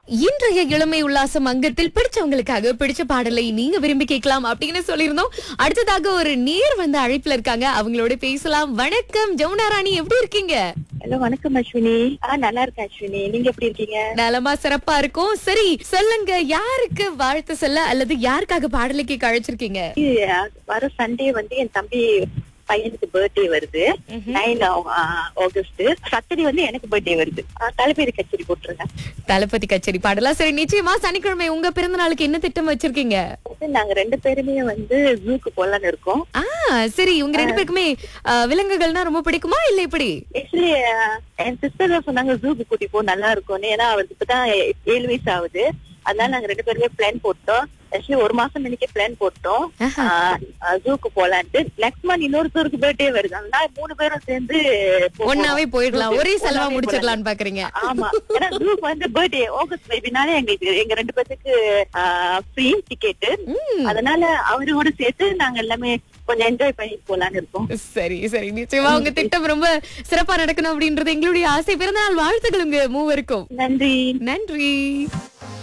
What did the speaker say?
இன்றைய இளமை உல்லாசம் அங்கத்தில் பிடிச்சவங்களுக்காக பிடிச்ச பாடலை நீங்க விரும்பி கேட்கலாம் அப்படின்னு சொல்லியிருந்தோம் அடுத்ததாக ஒரு நேர் வந்து அழைப்புல இருக்காங்க அவங்களோட பேசலாம் வணக்கம் ஜமுனா ராணி எப்படி இருக்கீங்க ஹலோ வணக்கம் அஸ்வினி ஆ நல்லா இருக்கேன் அஸ்வினி நீங்க எப்படி இருக்கீங்க நலமா சிறப்பா இருக்கும் சரி சொல்லுங்க யாருக்கு வாழ்த்து சொல்ல அல்லது யாருக்காக பாடலை கேட்க அழைச்சிருக்கீங்க இது, ஆ, வர சண்டே வந்து என் தம்பி பையனுக்கு பர்த்டே வருது நைன் ஆகஸ்ட் சாட்டர்டே வந்து எனக்கு பர்த்டே வருது ஆ, தலைப்பேரி கச்சேரி போட்டுருங்க தளபதி கச்சேரி பாடலாம் சரி நிச்சயமா சனிக்கிழமை உங்க பிறந்த நாளுக்கு என்ன திட்டம் வச்சிருக்கீங்க வந்து நாங்க ரெண்டு பேருமே வந்து ஜூக்கு போலான்னு இருக்கோம் ஆ சரி உங்க ரெண்டு பேருக்குமே ஆ, விலங்குகள்னா ரொம்ப பிடிக்குமா இல்ல எப்படி ஆக்சுவலி என் சிஸ்டர் தான் சொன்னாங்க ஜூக்கு கூட்டி போ நல்லா இருக்கும்னு ஏன்னா அவருக்கு இப்பதான் ஏ- ஏழு வயசு ஆகுது அதனால நாங்க ரெண்டு பேருமே பிளான் போட்டோம் ஆக்சுவலி ஒரு மாசம் நினைக்க பிளான் போட்டோம் ஜூக்கு போலான்ட்டு நெக்ஸ்ட் மந்த் இன்னொருத்தருக்கு பர்த்டே வருது அதனால மூணு பேரும் சேர்ந்து போவோம். ஒன்னாவே போயிடலாம் ஒரே செலவா ஒண்ணாவே முடிச்சிடலாம்னு பாக்குறீங்க ஆமா ஏன்னா குரூப் வந்து பர்த்டே ஆகஸ்ட் பேபினால எங்களுக்கு எங்க ரெண்டு பேத்துக்கு ஃப்ரீ டிக்கெட் அதனால அவரோட சேர்த்து நாங்க எல்லாமே கொஞ்சம் என்ஜாய் பண்ணி போலான்னு இருக்கோம் சரி சரி நிச்சயமா உங்க திட்டம் ரொம்ப சிறப்பா நடக்கணும் அப்படின்றது எங்களுடைய ஆசை பிறந்த நாள் வாழ்த்துக்கள் உங்க மூவருக்கும் நன்றி நன்றி